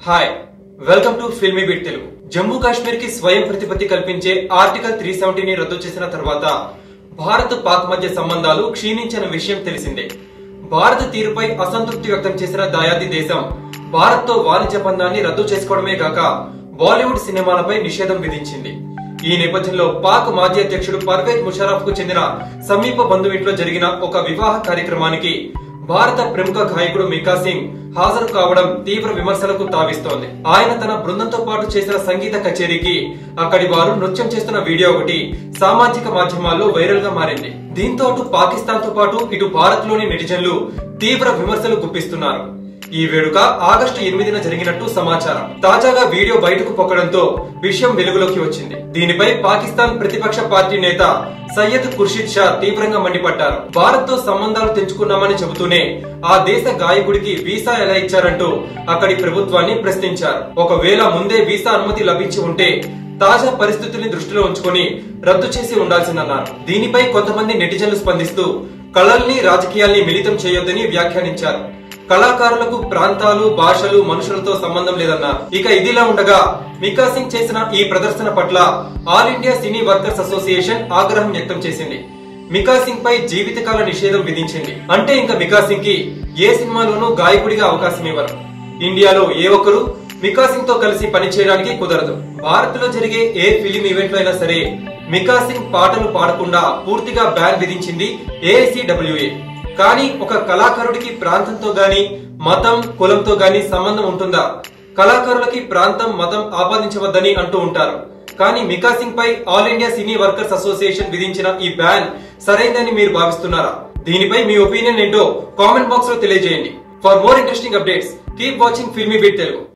hi welcome to Filmibeat Telugu Jammu Kashmir కి స్వయం ప్రతిపత్తి కల్పించే ఆర్టికల్ త్రీ సెవెంటీని రద్దు చేసిన తర్వాత భారత్ పాక్ మధ్య సంబంధాలు క్షీణించిన విషయం తెలిసిందే భారత్ తీరుపై అసంతృప్తి వ్యక్తం చేసిన దాయాది దేశం భారత్ తో వాణిజ్య బంధాన్ని రద్దు చేసుకోవడమే కాక బాలీవుడ్ సినిమాలపై నిషేధం విధించింది ఈ నేపథ్యంలో పాక్ మాజీ అధ్యక్షుడు పర్వేజ్ ముషరఫ్ కు చెందిన సమీప బంధువింట్లో జరిగిన ఒక వివాహ కార్యక్రమానికి భారత ప్రముఖ గాయకుడు మికా సింగ్ హాజరు కావడం తీవ్ర విమర్శలకు తావిస్తోంది ఆయన తన బృందంతో పాటు చేసిన సంగీత కచేరీకి అక్కడి వారు నృత్యం చేస్తున్న వీడియో ఒకటి సామాజిక మాధ్యమాల్లో వైరల్ గా మారింది దీంతో అటు పాకిస్తాన్ తో పాటు ఇటు భారత్ లోని నెటిజన్లు తీవ్ర విమర్శలు గుప్పిస్తున్నారు ఈ వేడుక ఆగస్టు ఎనిమిదిన జరిగినట్టు సమాచారం తాజాగా వీడియో బయటకు పొక్కడంతో విషయం వెలుగులోకి వచ్చింది దీనిపై పాకిస్తాన్ ప్రతిపక్ష పార్టీ నేత సయ్యద్ ఖుర్షిద్ షా తీవ్రంగా మండిపడ్డారు భారత్ తో సంబంధాలు తెంచుకున్నామని చెబుతూనే ఆ దేశ గాయకుడికి వీసా ఎలా ఇచ్చారంటూ అక్కడి ప్రభుత్వాన్ని ప్రశ్నించారు ఒకవేళ ముందే వీసా అనుమతి లభించి ఉంటే తాజా పరిస్థితుల్ని దృష్టిలో ఉంచుకొని రద్దు చేసి ఉండాల్సిందన్నారు దీనిపై కొంతమంది నెటిజన్లు స్పందిస్తూ కళల్ని రాజకీయాల్ని మిళితం చేయొద్దని వ్యాఖ్యానించారు కళాకారులకు ప్రాంతాలు భాషలు మనుషులతో సంబంధం లేదన్నారు ఇక ఇదిలా ఉండగా మికా సింగ్ చేసిన ఈ ప్రదర్శన పట్ల All India Cine Workers Association ఆగ్రహం వ్యక్తం చేసింది మికా సింగ్ పై జీవితకాల నిషేధం విధించింది అంటే ఇంకా మికా సింగ్ కి ఏ సినిమాలోనూ గాయకుడిగా అవకాశం ఇవ్వరు ఇండియాలో ఏ ఒక్కరు మికా సింగ్ తో కలిసి పనిచేయడానికి కుదరదు భారత్ లో జరిగే ఏ ఫిలిం ఈవెంట్ లో అయినా సరే మికా సింగ్ పాటలు పాడకుండా పూర్తిగా బ్యాన్ విధించింది ఏఐసిడబ్ల్యూఏ కానీ ఒక కళాకారుడికి ప్రాంతంతో గాని మతం కులంతో గాని సంబంధం ఉంటుందా కళాకారులకి ప్రాంతం మతం ఆపాదించవద్దని అంటూ ఉంటారు కానీ మికా సింగ్ పై All India Cine Workers Association విధించిన ఈ బ్యాన్ సరైందని మీరు భావిస్తున్నారా దీనిపై మీ ఒపీనియన్ ఏంటో కామెంట్ బాక్స్ లో తెలియజేయండి for more interesting updates keep watching Filmibeat Telugu